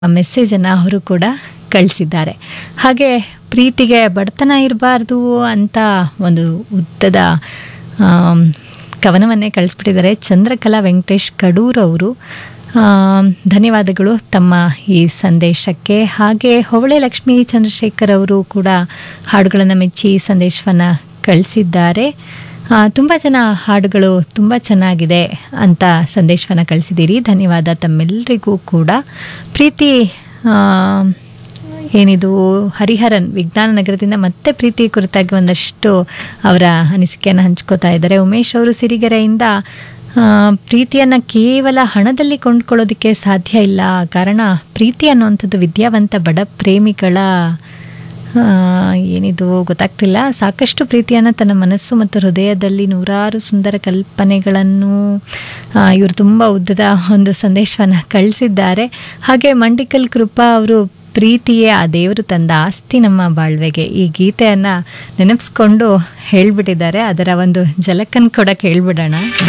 ಮೆಸೇಜನ್ನು ಅವರು ಕೂಡ ಕಳಿಸಿದ್ದಾರೆ ಹಾಗೆ ಪ್ರೀತಿಗೆ ಬಡತನ ಇರಬಾರ್ದು ಅಂತ ಒಂದು ಉದ್ದದ ಆಮ್, ಕವನವನ್ನೇ ಕಳಿಸ್ಬಿಟ್ಟಿದ್ದಾರೆ ಚಂದ್ರಕಲಾ ವೆಂಕಟೇಶ್ ಕಡೂರ್ ಅವರು ಆಮ್, ಧನ್ಯವಾದಗಳು ತಮ್ಮ ಈ ಸಂದೇಶಕ್ಕೆ ಹಾಗೆ ಹೊವಳೆ ಲಕ್ಷ್ಮೀ ಚಂದ್ರಶೇಖರ್ ಅವರು ಕೂಡ ಹಾಡುಗಳನ್ನು ಮೆಚ್ಚಿ ಸಂದೇಶವನ್ನು ಕಳಿಸಿದ್ದಾರೆ ತುಂಬ ಜನ ಹಾಡುಗಳು ತುಂಬ ಚೆನ್ನಾಗಿದೆ ಅಂತ ಸಂದೇಶವನ್ನು ಕಳಿಸಿದ್ದೀರಿ ಧನ್ಯವಾದ ತಮ್ಮೆಲ್ಲರಿಗೂ ಕೂಡ ಪ್ರೀತಿ ಆ, ಏನಿದು ಹರಿಹರನ್ ವಿಜ್ಞಾನ ನಗರದಿಂದ ಮತ್ತೆ ಪ್ರೀತಿ ಕುರಿತಾಗಿ ಒಂದಷ್ಟು ಅವರ ಅನಿಸಿಕೆಯನ್ನು ಹಂಚ್ಕೋತಾ ಇದ್ದಾರೆ ಉಮೇಶ್ ಅವರು ಸಿರಿಗೆರೆಯಿಂದ ಆ, ಪ್ರೀತಿಯನ್ನು ಕೇವಲ ಹಣದಲ್ಲಿ ಕೊಂಡ್ಕೊಳ್ಳೋದಕ್ಕೆ ಸಾಧ್ಯ ಇಲ್ಲ ಕಾರಣ ಪ್ರೀತಿ ಅನ್ನುವಂಥದ್ದು ವಿದ್ಯಾವಂತ ಬಡ ಪ್ರೇಮಿಗಳ ಆ, ಏನಿದು ಗೊತ್ತಾಗ್ತಿಲ್ಲ ಸಾಕಷ್ಟು ಪ್ರೀತಿಯನ್ನು ತನ್ನ ಮನಸ್ಸು ಮತ್ತು ಹೃದಯದಲ್ಲಿ ನೂರಾರು ಸುಂದರ ಕಲ್ಪನೆಗಳನ್ನು ಇವರು ತುಂಬ ಉದ್ದದ ಒಂದು ಸಂದೇಶವನ್ನು ಕಳಿಸಿದ್ದಾರೆ ಹಾಗೆ ಮಂಡಿಕಲ್ ಕೃಪಾ ಅವರು ಪ್ರೀತಿಯೇ ಆ ದೇವರು ತಂದ ಆಸ್ತಿ ನಮ್ಮ ಬಾಳ್ವೆಗೆ ಈ ಗೀತೆಯನ್ನು ನೆನಪಿಸ್ಕೊಂಡು ಹೇಳ್ಬಿಟ್ಟಿದ್ದಾರೆ ಅದರ ಒಂದು ಜಲಕನ್ ಕೊಡಕ್ಕೆ ಹೇಳ್ಬಿಡೋಣ